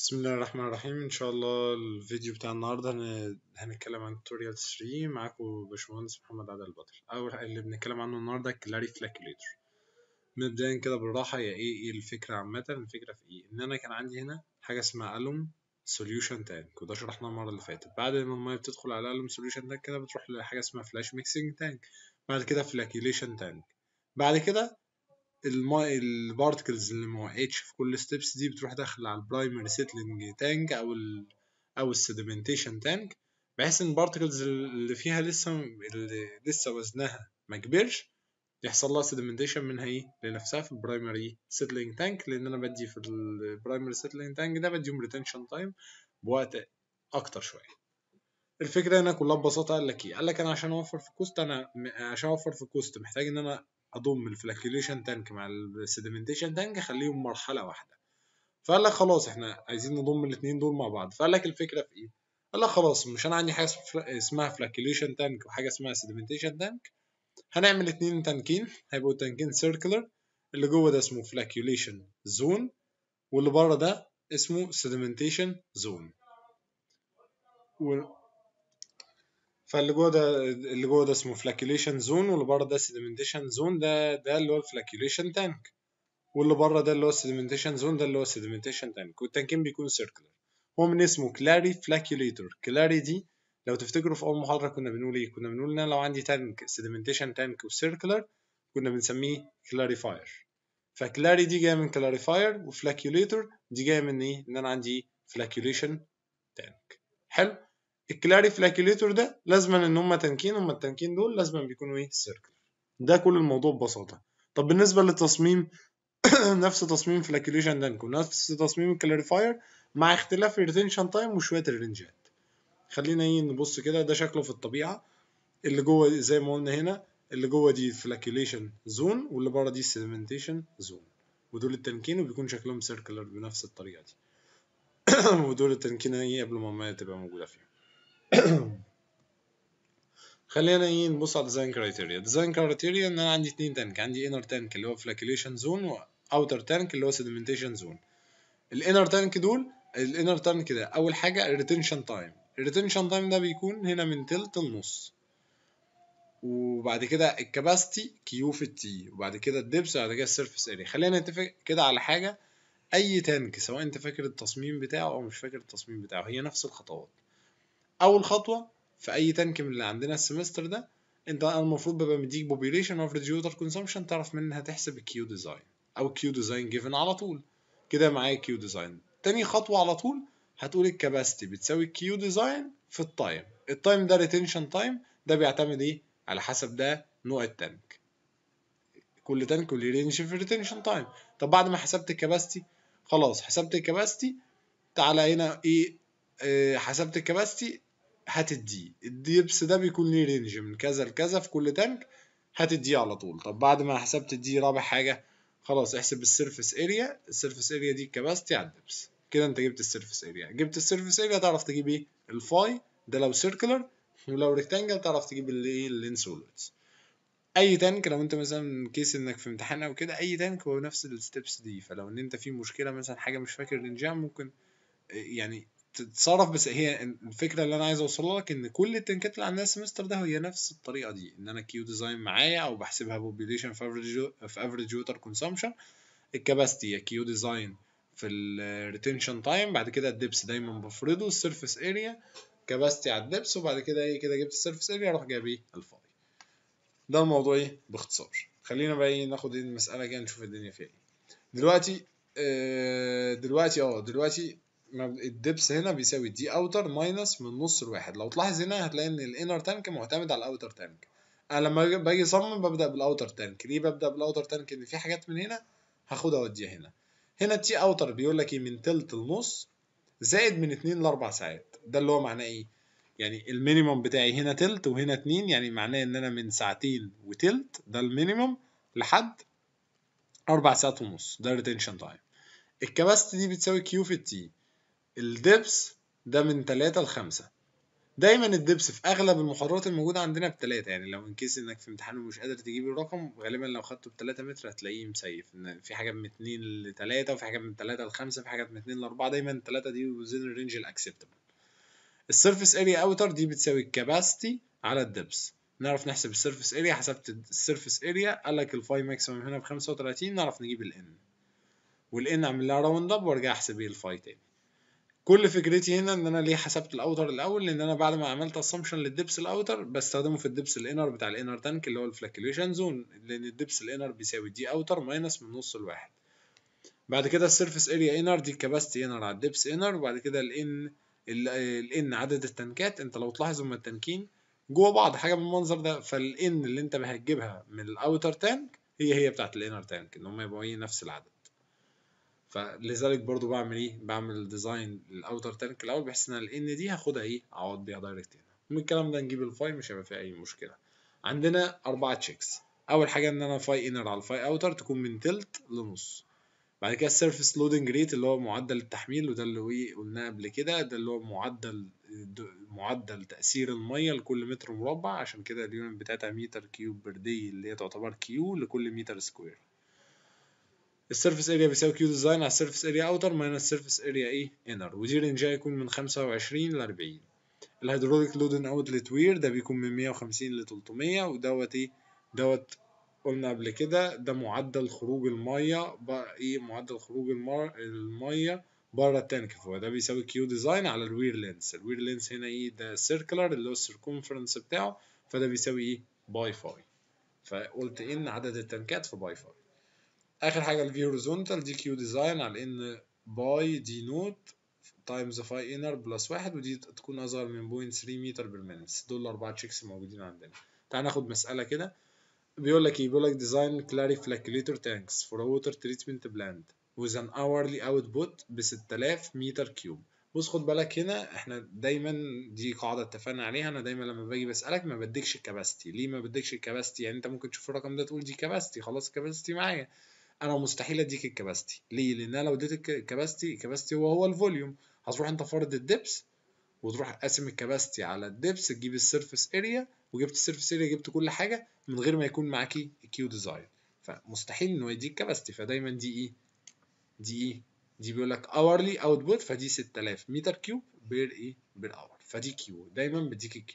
بسم الله الرحمن الرحيم ان شاء الله الفيديو بتاع النهارده هن- هنتكلم عن توتوريال 3 معاكم باشمهندس محمد عادل البطل اول حاجه اللي بنتكلم عنه النهارده كلاري فلاكيوليتور مبدئيا كده بالراحه هي ايه ايه الفكره عامه الفكره في ايه ان انا كان عندي هنا حاجه اسمها الوم سوليوشن تانك وده شرحناه المره اللي فاتت بعد ما الميه بتدخل على الوم سوليوشن تانك كده بتروح لحاجه اسمها فلاش ميكسنج تانك بعد كده فلاكيوليشن تانك بعد كده الماء البارتكلز اللي ما وقعتش في كل ستيبس دي بتروح داخله على البرايمري سيتلينج تانك او ال او السيدمنتيشن تانك بحيث ان البارتكلز اللي فيها لسه اللي لسه وزنها ما كبرش يحصل لها سيدمنتيشن منها ايه لنفسها في البرايمري سيتلينج تانك لان انا بدي في البرايمري سيتلينج تانك ده بديهم ريتنشن تايم بوقت اكتر شويه الفكره هنا كلها ببساطه قال لك ايه قال لك انا عشان اوفر في كوست انا عشان اوفر في كوست محتاج ان انا اضم الفلاكيوليشن تانك مع السيدمنتيشن تانك اخليهم مرحله واحده فقال لك خلاص احنا عايزين نضم الاثنين دول مع بعض فقال لك الفكره في ايه قال لك خلاص مش انا عندي حاجه اسمها فلاكيوليشن تانك وحاجه اسمها سيدمنتيشن تانك هنعمل اتنين تانكين هيبقوا تانكين سيركلر اللي جوه ده اسمه فلاكيوليشن زون واللي بره ده اسمه سيدمنتيشن زون و... فاللي جوه ده اللي جوه ده اسمه فلاكيوليشن زون واللي بره ده سيدمنتيشن زون ده ده اللي هو الفلاكيوليشن تانك واللي بره ده اللي هو السيدمنتيشن زون ده اللي هو السيدمنتيشن تانك والتانكين بيكونوا سيركلر هو من اسمه كلاري فلاكيوليتور كلاري دي لو تفتكروا في اول محاضره كنا بنقول ايه كنا بنقول ان انا لو عندي تانك سيدمنتيشن تانك وسيركلر كنا بنسميه كلاريفاير فكلاري دي جايه من كلاريفاير وفلاكيوليتور دي جايه من ايه ان انا عندي فلاكيوليشن تانك حلو الكلاري فلاكيوليتور ده لازما ان هم تانكين هم التانكين دول لازما بيكونوا ايه سيركلر ده كل الموضوع ببساطه طب بالنسبه للتصميم نفس تصميم فلاكيوليشن تانك ونفس تصميم الكلاريفاير مع اختلاف الريتنشن تايم وشويه الرنجات خلينا ايه نبص كده ده شكله في الطبيعه اللي جوه زي ما قلنا هنا اللي جوه دي فلاكيوليشن زون واللي بره دي سيدمنتيشن زون ودول التنكين وبيكون شكلهم سيركلر بنفس الطريقه دي ودول التنكين ايه قبل ما الميه تبقى موجوده فيهم خلينا ايه نبص على ديزاين كرايتيريا ديزاين كرايتيريا ان انا عندي اتنين تانك عندي انر تانك اللي هو فلاكيوليشن زون واوتر تانك اللي هو سيدمنتيشن زون الانر تانك دول الانر تانك ده اول حاجه الريتنشن تايم الريتنشن تايم ده بيكون هنا من تلت لنص وبعد كده الكباستي كيو في التي وبعد كده الدبس وبعد كده السيرفيس اريا خلينا نتفق كده على حاجه اي تانك سواء انت فاكر التصميم بتاعه او مش فاكر التصميم بتاعه هي نفس الخطوات اول خطوه في اي تانك من اللي عندنا السمستر ده انت المفروض ببقى مديك بوبيليشن افريج ووتر كونسومشن تعرف منها تحسب الكيو ديزاين او كيو ديزاين جيفن على طول كده معايا كيو ديزاين تاني خطوه على طول هتقول الكباستي بتساوي الكيو ديزاين في التايم التايم ده ريتنشن تايم ده بيعتمد ايه على حسب ده نوع التانك كل تانك وليه رينج في الريتنشن تايم طب بعد ما حسبت الكباستي خلاص حسبت الكباستي تعالى هنا ايه اه حسبت الكباستي هات الدي الديبس ده بيكون ليه رينج من كذا لكذا في كل تانك هات الدي على طول طب بعد ما حسبت الدي رابع حاجه خلاص احسب السيرفيس اريا السيرفيس اريا دي الكباستي على الدبس كده انت جبت السيرفيس اريا جبت السيرفيس اريا تعرف تجيب ايه الفاي ده لو سيركلر ولو ريكتانجل تعرف تجيب الايه اللينسولتس اي تانك لو انت مثلا كيس انك في امتحان او كده اي تانك هو نفس الستبس دي فلو ان انت في مشكله مثلا حاجه مش فاكر الانجام ممكن يعني تتصرف بس هي الفكره اللي انا عايز اوصلها لك ان كل التنكات اللي عندنا السمستر ده هي نفس الطريقه دي ان انا كيو ديزاين معايا او بحسبها بوبيليشن في افريج في افريج ووتر كونسامشن الكباستي كيو ديزاين في الريتنشن تايم بعد كده الدبس دايما بفرضه السيرفيس اريا كباستي على الدبس وبعد كده ايه كده جبت السيرفيس اريا اروح جايب ايه الفاي ده الموضوع ايه باختصار خلينا بقى ايه ناخد ايه المساله كده نشوف الدنيا فيها ايه دلوقتي آه دلوقتي اه دلوقتي الدبس هنا بيساوي دي اوتر ماينس من نص الواحد لو تلاحظ هنا هتلاقي ان الانر تانك معتمد على الاوتر تانك انا لما باجي اصمم ببدا بالاوتر تانك ليه ببدا بالاوتر تانك ان في حاجات من هنا هاخدها اوديها هنا هنا التي اوتر بيقول لك ايه من تلت لنص زائد من 2 ل 4 ساعات ده اللي هو معناه ايه يعني المينيموم بتاعي هنا تلت وهنا 2 يعني معناه ان انا من ساعتين وتلت ده المينيموم لحد 4 ساعات ونص ده الريتنشن تايم الكباستي دي بتساوي كيو في التي الدبس ده من 3 ل 5 دايما الدبس في اغلب المحاضرات الموجوده عندنا بتلاتة يعني لو ان كيس انك في امتحان ومش قادر تجيب الرقم غالبا لو خدته بتلاتة متر هتلاقيه مسيف ان في حاجه من اتنين لتلاتة وفي حاجه من تلاتة لخمسة في حاجه من اتنين لاربعة دايما التلاتة دي وزين الرينج الاكسبتبل السيرفيس اريا اوتر دي بتساوي الكاباسيتي على الدبس نعرف نحسب السيرفيس اريا حسبت السيرفيس اريا قال لك الفاي ماكسيمم هنا ب 35 نعرف نجيب الان والان اعمل لها راوند اب وارجع احسب ايه الفاي تاني كل فكرتي هنا ان انا ليه حسبت الاوتر الاول لان انا بعد ما عملت اسامبشن للدبس الاوتر بستخدمه في الدبس الانر بتاع الانر تانك اللي هو الفلاكيوليشن زون لان الدبس الانر بيساوي دي اوتر ماينس من نص الواحد بعد كده السيرفيس اريا انر دي الكباستي انر على الدبس انر وبعد كده الان الان عدد التنكات انت لو تلاحظ هما التنكين جوه بعض حاجه من المنظر ده فالان اللي انت هتجيبها من الاوتر تانك هي هي بتاعت الانر تانك ان هم يبقوا ايه نفس العدد فلذلك برضو بعمل ايه بعمل ديزاين للاوتر تانك الاول بحيث ان الان دي هاخدها ايه اعوض بيها دايركت هنا من الكلام ده نجيب الفاي مش هيبقى فيه اي مشكله عندنا اربعه تشيكس اول حاجه ان انا فاي انر على الفاي اوتر تكون من تلت لنص بعد كده السيرفيس لودنج ريت اللي هو معدل التحميل وده اللي ايه قلناه قبل كده ده اللي هو معدل معدل تأثير المية لكل متر مربع عشان كده اليونت بتاعتها متر كيوب بير دي اللي هي تعتبر كيو لكل متر سكوير السيرفيس اريا بيساوي كيو ديزاين على السيرفيس اريا اوتر ماينس السيرفيس اريا ايه انر ودي رينجها يكون من خمسة وعشرين لأربعين الهيدروليك لودن اوتلت وير ده بيكون من مية وخمسين لتلتمية ودوت ايه دوت قلنا قبل كده ده معدل خروج المية بقى ايه معدل خروج المر... المية بره التانك فهو ده بيساوي كيو ديزاين على الوير لينس الوير لينس هنا ايه ده سيركلر اللي هو السيركونفرنس بتاعه فده بيساوي ايه باي فاي فقلت ان عدد التنكات في باي فاي اخر حاجه الفي هوريزونتال دي كيو ديزاين على ان باي دي نوت تايمز فاي انر بلس واحد ودي تكون اصغر من 0.3 متر بالمينتس دول الاربعه تشيكس موجودين عندنا تعال ناخد مساله كده بيقول لك ايه بيقول لك ديزاين كلاري فلاكيوليتور تانكس فور ووتر تريتمنت بلاند with an hourly output ب 6000 متر كيوب بص خد بالك هنا احنا دايما دي قاعده اتفقنا عليها انا دايما لما باجي بسالك ما بديكش الكباستي ليه ما بديكش الكباستي يعني انت ممكن تشوف الرقم ده تقول دي كباستي خلاص الكباستي معايا انا مستحيل اديك الكباستي ليه لان انا لو اديتك الكباستي الكباستي هو هو الفوليوم هتروح انت فارض الدبس وتروح قاسم الكباستي على الدبس تجيب السيرفيس اريا وجبت السيرفيس اريا جبت كل حاجه من غير ما يكون معاكي كيو ديزاين فمستحيل انه يديك كباستي فدايما دي ايه دي ايه دي بيقول لك اورلي اوتبوت فدي 6000 متر كيوب بير ايه بير اور فدي كيو دايما بديك الكيو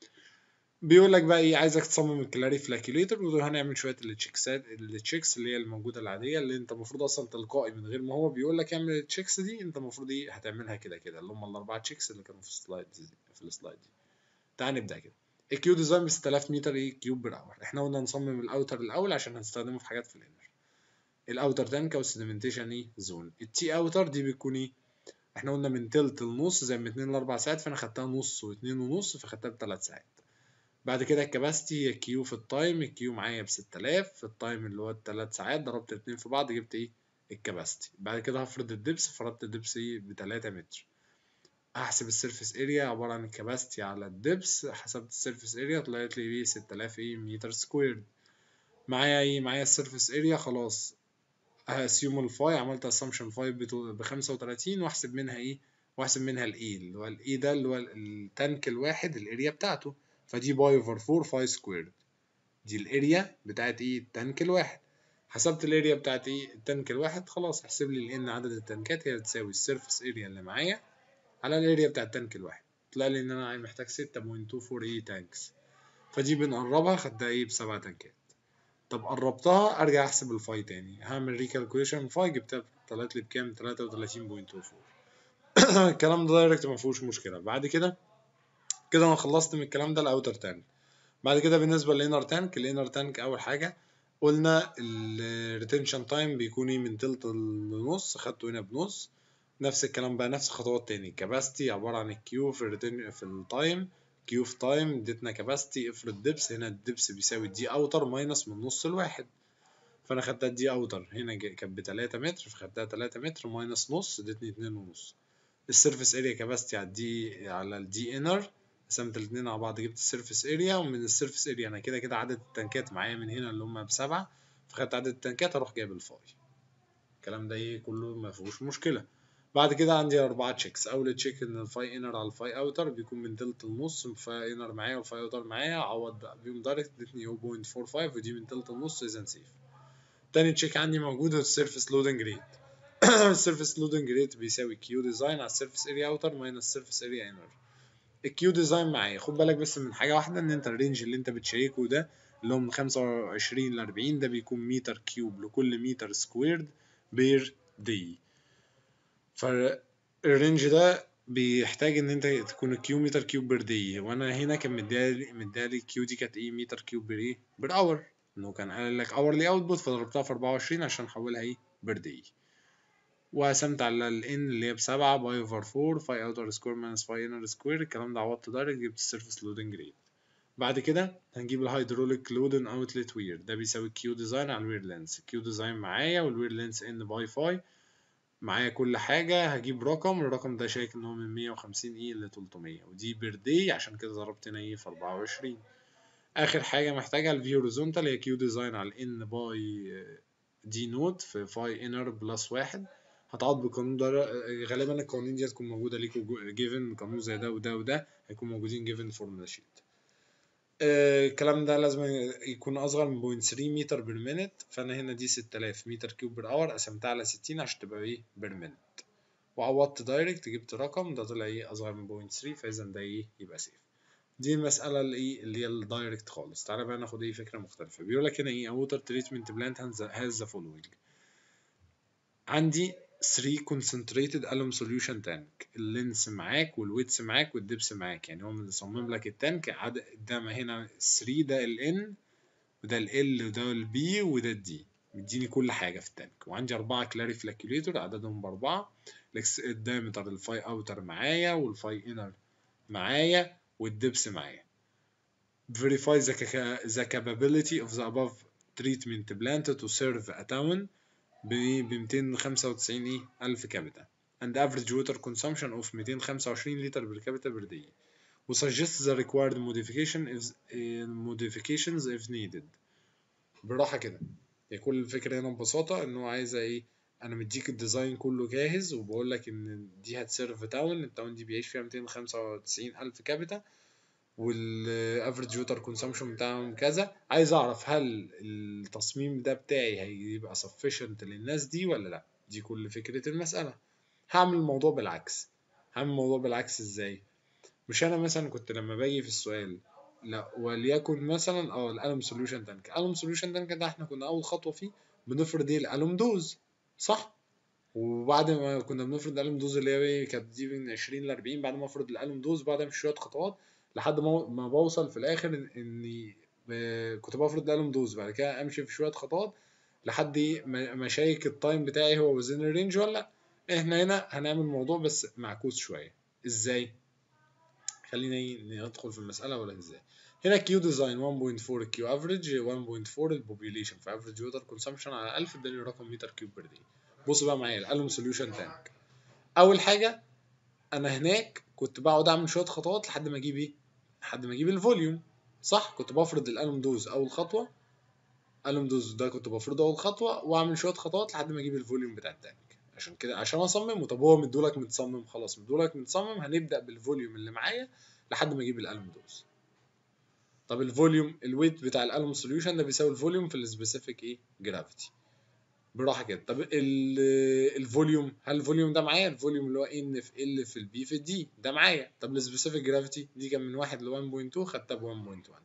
بيقول لك بقى ايه عايزك تصمم الكلاري فلاكيوليتر ودول هنعمل شويه التشيكسات التشيكس اللي هي الموجوده العاديه اللي انت المفروض اصلا تلقائي من غير ما هو بيقول لك اعمل التشيكس دي انت المفروض ايه هتعملها كده كده اللي هم الاربعه تشيكس اللي كانوا في السلايد دي في السلايد دي تعال نبدا كده الكيو ديزاين ب 6000 متر ايه كيوب بير اور احنا قلنا نصمم الاوتر الاول عشان هنستخدمه في حاجات في الانر الاوتر تانك او سيدمنتيشن ايه زون التي اوتر دي بتكون ايه احنا قلنا من تلت لنص زي من 2 ل 4 ساعات فانا خدتها نص و2 ونص فخدتها بثلاث ساعات بعد كده الكباستي هي كيو في التايم الكيو معايا ب 6000 في التايم اللي هو الثلاث ساعات ضربت الاتنين في بعض جبت ايه الكباستي بعد كده هفرض الدبس فرضت الدبس ايه ب 3 متر هحسب السيرفيس اريا عبارة عن الكباستي على الدبس حسبت السيرفيس اريا طلعت لي ايه 6000 ايه متر سكوير معايا ايه معايا السيرفيس اريا خلاص هاسيوم الفاي عملت اسامبشن فاي ب 35 واحسب منها ايه واحسب منها الاي اللي هو الاي ده اللي هو التانك الواحد الاريا بتاعته فدي باي اوفر 4 فاي سكويرد دي الاريا بتاعت ايه التانك الواحد حسبت الاريا بتاعت ايه التانك الواحد خلاص احسب لي لان عدد التنكات هي بتساوي السيرفس اريا اللي معايا على الاريا بتاع التانك الواحد طلع لي ان انا محتاج 6.24 ايه تانكس فدي بنقربها خدتها ايه بسبع تنكات طب قربتها ارجع احسب الفاي تاني هعمل ريكالكوليشن فاي جبتها طلعت لي بكام 33.24 الكلام ده دايركت ما فيهوش مشكله بعد كده كده انا خلصت من الكلام ده الاوتر تانك بعد كده بالنسبه للانر تانك الانر تانك اول حاجه قلنا الريتنشن تايم بيكون ايه من تلت لنص خدته هنا بنص نفس الكلام بقى نفس خطوات تاني كاباستي عباره عن الكيو في الريتن في التايم كيو في تايم اديتنا كاباستي افرض دبس هنا الدبس بيساوي دي اوتر ماينس من نص الواحد فانا خدتها دي اوتر هنا كانت بتلاتة متر فخدتها تلاتة متر ماينس نص ادتني اتنين ونص السيرفيس اريا كاباستي على الدي على الدي انر قسمت الاتنين على بعض جبت السيرفيس اريا ومن السيرفيس اريا انا كده كده عدد التنكات معايا من هنا اللي هم بسبعة فخدت عدد التنكات اروح جايب الفاي الكلام ده ايه كله ما فيهوش مشكله بعد كده عندي أربعة تشيكس أول تشيك إن الفاي إنر على الفاي أوتر بيكون من تلت النص الفاي إنر معايا والفاي أوتر معايا عوض بقى بيهم دايركت ادتني 0.45 ودي من تلت النص إذا سيف تاني تشيك عندي موجود هو السيرفيس لودنج ريت السيرفيس لودنج ريت بيساوي كيو ديزاين على السيرفيس اريا اوتر ماينس السيرفيس اريا انر الكيو ديزاين معايا خد بالك بس من حاجه واحده ان انت الرينج اللي انت بتشيكه ده اللي هو من 25 ل 40 ده بيكون متر كيوب لكل متر سكويرد بير دي فالرينج ده بيحتاج ان انت تكون الكيو متر كيوب بير دي وانا هنا كان مديالي مديالي الكيو دي كانت ايه متر كيوب بير ايه بير اور انه كان قال لك اورلي اوتبوت فضربتها في 24 عشان احولها ايه بير دي وقسمت على ال n اللي هي بسبعة باي اوفر 4 فاي اوتر سكوير ماينس فاي انر سكوير الكلام ده عوضته دايركت جبت السيرفيس لودنج ريت بعد كده هنجيب الهيدروليك لودن اوتلت وير ده بيساوي كيو ديزاين على الوير لينس كيو ديزاين معايا والوير لينس ان باي فاي معايا كل حاجة هجيب رقم الرقم ده شايك ان هو من 150 اي ل 300 ودي بير دي عشان كده ضربت هنا ايه في 24 اخر حاجة محتاجها الفي هوريزونتال هي كيو ديزاين على ان باي دي نوت في فاي انر بلس واحد هتعوض بالقانون ده غالبا القوانين دي هتكون موجودة ليكوا جيفن قانون زي ده وده وده هيكون موجودين جيفن فورمولا شيت الكلام ده لازم يكون اصغر من 0.3 متر بير مينت فانا هنا دي 6000 متر كيوب بير اور قسمتها على 60 عشان تبقى ايه بير مينت وعوضت دايركت جبت رقم ده طلع ايه اصغر من 0.3 فاذا ده ايه يبقى سيف دي المسألة اللي ايه اللي هي الدايركت خالص تعالى بقى ناخد ايه فكرة مختلفة بيقول لك هنا ايه ووتر تريتمنت بلانت هاز ذا فولوينج عندي 3 concentrated alum solution tank اللينس معاك والويتس معاك والدبس معاك يعني هو مصمم لك التانك عدد ده هنا 3 ده ال N وده ال L وده ال B وده ال D مديني كل حاجة في التانك وعندي أربعة كلاري فلاكيوليتور عددهم بأربعة الدايمتر الفاي أوتر معايا والفاي إنر معايا والدبس معايا verify the, the capability of the above treatment plant to serve a town ب 295 ايه ألف كابيتا and average water consumption of 225 لتر بر كابيتا بر دي و suggest the required modification if uh, modifications if needed بالراحة كده هي كل الفكرة هنا ببساطة إن هو عايزة إيه أنا مديك الديزاين كله جاهز وبقول لك إن دي هتسيرف تاون التاون دي بيعيش فيها 295 ألف كابيتا والافريج ووتر كونسامشن بتاعهم كذا عايز اعرف هل التصميم ده بتاعي هيبقى sufficient للناس دي ولا لا دي كل فكرة المسألة هعمل الموضوع بالعكس هعمل الموضوع بالعكس ازاي مش انا مثلا كنت لما باجي في السؤال لا وليكن مثلا اه الالوم سوليوشن تانك الالوم سوليوشن تانك ده احنا كنا اول خطوه فيه بنفرض ايه الالوم دوز صح وبعد ما كنا بنفرض الالوم دوز اللي هي كانت دي من 20 ل 40 بعد ما افرض الالوم دوز بعد ما شويه خطوات لحد ما بوصل في الاخر اني كنت بفرض الالوم دوز بعد كده امشي في شويه خطوات لحد ما اشيك التايم بتاعي هو وزن الرينج ولا لا احنا هنا هنعمل الموضوع بس معكوس شويه ازاي خلينا ندخل في المساله ولا ازاي هنا كيو ديزاين 1.4 كيو افريج 1.4 البوبيليشن في افريج ووتر كونسامشن على 1000 اداني رقم متر كيوب بير دي بص بقى معايا الالوم سوليوشن تانك اول حاجه انا هناك كنت بقعد اعمل شويه خطوات لحد ما اجيب ايه لحد ما اجيب الفوليوم صح كنت بفرض الالوم دوز اول خطوه الوم دوز ده كنت بفرضه اول خطوه واعمل شويه خطوات لحد ما اجيب الفوليوم بتاع التانك عشان كده عشان اصممه طب هو مدولك متصمم خلاص مدولك متصمم هنبدا بالفوليوم اللي معايا لحد ما اجيب الالوم دوز طب الفوليوم الويت بتاع الالوم سوليوشن ده بيساوي الفوليوم في السبيسيفيك ايه جرافيتي براحه كده طب الفوليوم هل الفوليوم ده معايا الفوليوم اللي هو ان في ال في البي في الدي ده معايا طب السبيسيفيك جرافيتي دي كان من 1 ل 1.2 خدتها ب 1.1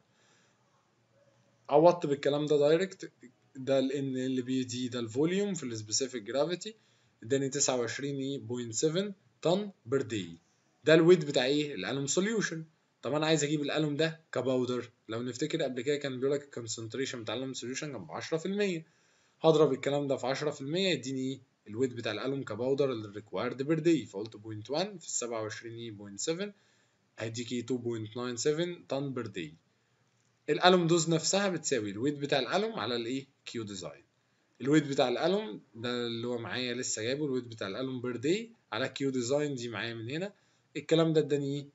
عوضت بالكلام ده دايركت ده ال ان ال بي دي ده الفوليوم في السبيسيفيك جرافيتي اداني 29.7 طن بير دي ده الويت بتاع ايه الالوم سوليوشن طب انا عايز اجيب الالوم ده كباودر لو نفتكر قبل كده كان بيقول لك الكونسنتريشن بتاع الالوم سوليوشن كان ب 10% هضرب الكلام ده في 10% يديني الويت بتاع الالوم كباودر اللي ريكوايرد بير دي فقلت 0.1 في 27.7 هيديكي 2.97 طن بير دي الالوم دوز نفسها بتساوي الويت بتاع الالوم على الايه كيو ديزاين الويت بتاع الالوم ده اللي هو معايا لسه جايبه الويت بتاع الالوم بير دي على كيو ديزاين دي معايا من هنا الكلام ده اداني ايه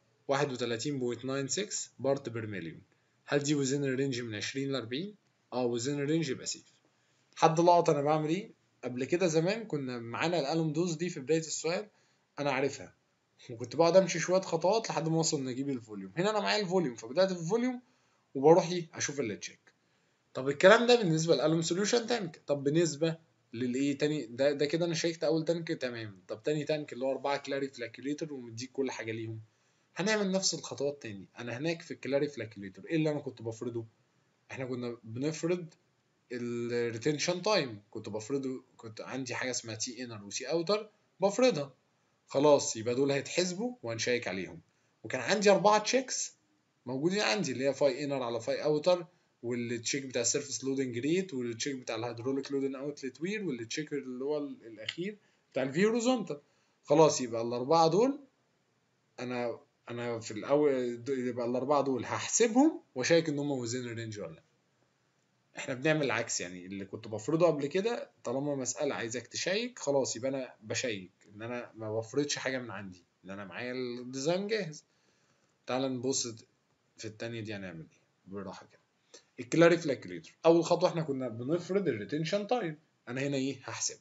31.96 بارت بير مليون هل دي وزن الرينج من 20 ل 40 اه وزن الرينج يبقى سيف حد لقط انا بعمل ايه قبل كده زمان كنا معانا الالوم دوز دي في بدايه السؤال انا عارفها وكنت بقعد امشي شويه خطوات لحد ما اوصل نجيب الفوليوم هنا انا معايا الفوليوم فبدات في الفوليوم وبروح ايه اشوف التشيك طب الكلام ده بالنسبه للالوم سوليوشن تانك طب بالنسبه للايه تاني ده ده كده انا شيكت اول تانك تمام طب تاني تانك اللي هو 4 كلاري فلاكيوليتر ومديك كل حاجه ليهم هنعمل نفس الخطوات تاني انا هناك في الكلاري فلاكيوليتر ايه اللي انا كنت بفرضه احنا كنا بنفرض الريتنشن تايم كنت بفرضه كنت عندي حاجه اسمها تي انر وتي اوتر بفرضها خلاص يبقى دول هيتحسبوا وهنشيك عليهم وكان عندي اربعه تشيكس موجودين عندي اللي هي فاي انر على فاي اوتر والتشيك بتاع السيرفيس لودنج ريت والتشيك بتاع الهيدروليك لودنج اوتلت وير والتشيك اللي هو الاخير بتاع الفي هوريزونتال خلاص يبقى الاربعه دول انا انا في الاول يبقى الاربعه دول هحسبهم واشيك ان هم وزين الرينج ولا لا احنا بنعمل العكس يعني اللي كنت بفرضه قبل كده طالما مساله عايزك تشيك خلاص يبقى انا بشيك ان انا ما بفرضش حاجه من عندي ان انا معايا الديزاين جاهز تعال نبص في التانية دي هنعمل ايه بالراحه كده الكلاري فلاكيوليتر اول خطوه احنا كنا بنفرض الريتنشن تايم انا هنا ايه هحسبه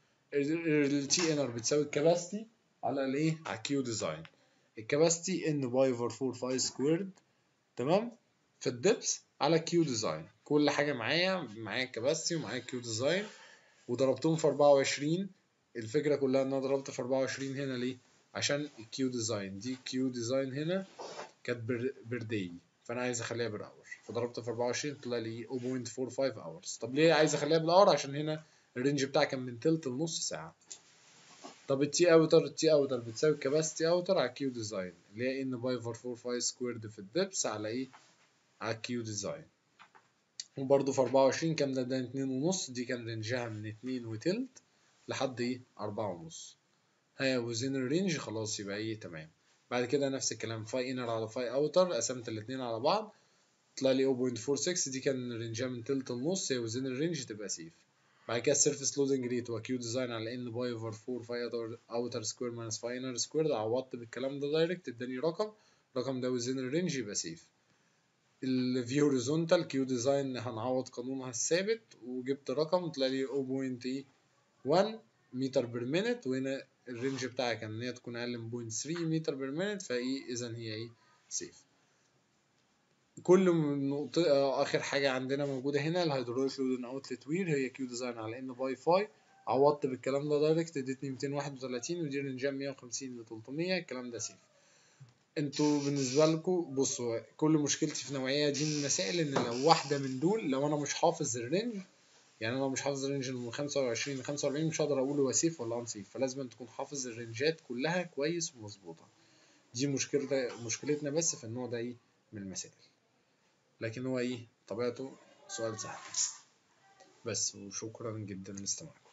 التي انر بتساوي الكباستي على الايه على كيو ديزاين الكباستي ان باي اوفر 4 5 سكويرد تمام في الدبس على كيو ديزاين كل حاجه معايا معايا الكباستي ومعايا كيو ديزاين وضربتهم في 24 الفكره كلها ان انا ضربت في 24 هنا ليه عشان الكيو ديزاين دي كيو ديزاين هنا كانت بير داي فانا عايز اخليها بير اور فضربت في 24 طلع لي 0.45 اورز طب ليه عايز اخليها بالاور عشان هنا الرينج بتاعي كان من تلت لنص ساعه طب التي اوتر التي اوتر بتساوي الكباستي اوتر على كيو ديزاين اللي هي ان باي اوفر 4 5 سكويرد في الدبس على ايه على كيو ديزاين وبرضه في 24 كام ده ده اتنين ونص دي كان رينجها من اتنين وتلت لحد ايه أربعة ونص هي وزين الرينج خلاص يبقى ايه تمام بعد كده نفس الكلام فاي انر على فاي اوتر قسمت الاتنين على بعض طلع لي 0.46 دي كان رينجها من تلت لنص هي وزين الرينج تبقى سيف بعد كده السيرفيس لودنج ريت وكيو ديزاين على ان باي اوفر 4 فاي اوتر سكوير ماينس فاي انر سكوير عوضت بالكلام ده دايركت اداني رقم الرقم ده وزين الرينج يبقى سيف الفيو هوريزونتال كيو ديزاين هنعوض قانونها الثابت وجبت رقم طلع لي 0.1 متر بير مينت وهنا الرينج بتاعها كان ان هي تكون اقل من 0.3 متر بير مينت فايه اذا هي ايه سيف كل نقطة آخر حاجة عندنا موجودة هنا الهيدروليك لودن اوتلت وير هي كيو ديزاين على ان باي فاي عوضت بالكلام ده دايركت ادتني 231 ودي رينجها 150 ل 300 الكلام ده سيف انتوا بالنسبه لكم بصوا كل مشكلتي في النوعيه دي من المسائل ان لو واحده من دول لو انا مش حافظ الرينج يعني انا لو مش حافظ الرينج من 25 ل 45 مش هقدر اقول هو سيف ولا ان سيف فلازم تكون حافظ الرينجات كلها كويس ومظبوطه دي مشكلة مشكلتنا بس في النوع ده ايه من المسائل لكن هو ايه طبيعته سؤال سهل بس وشكرا جدا لاستماعكم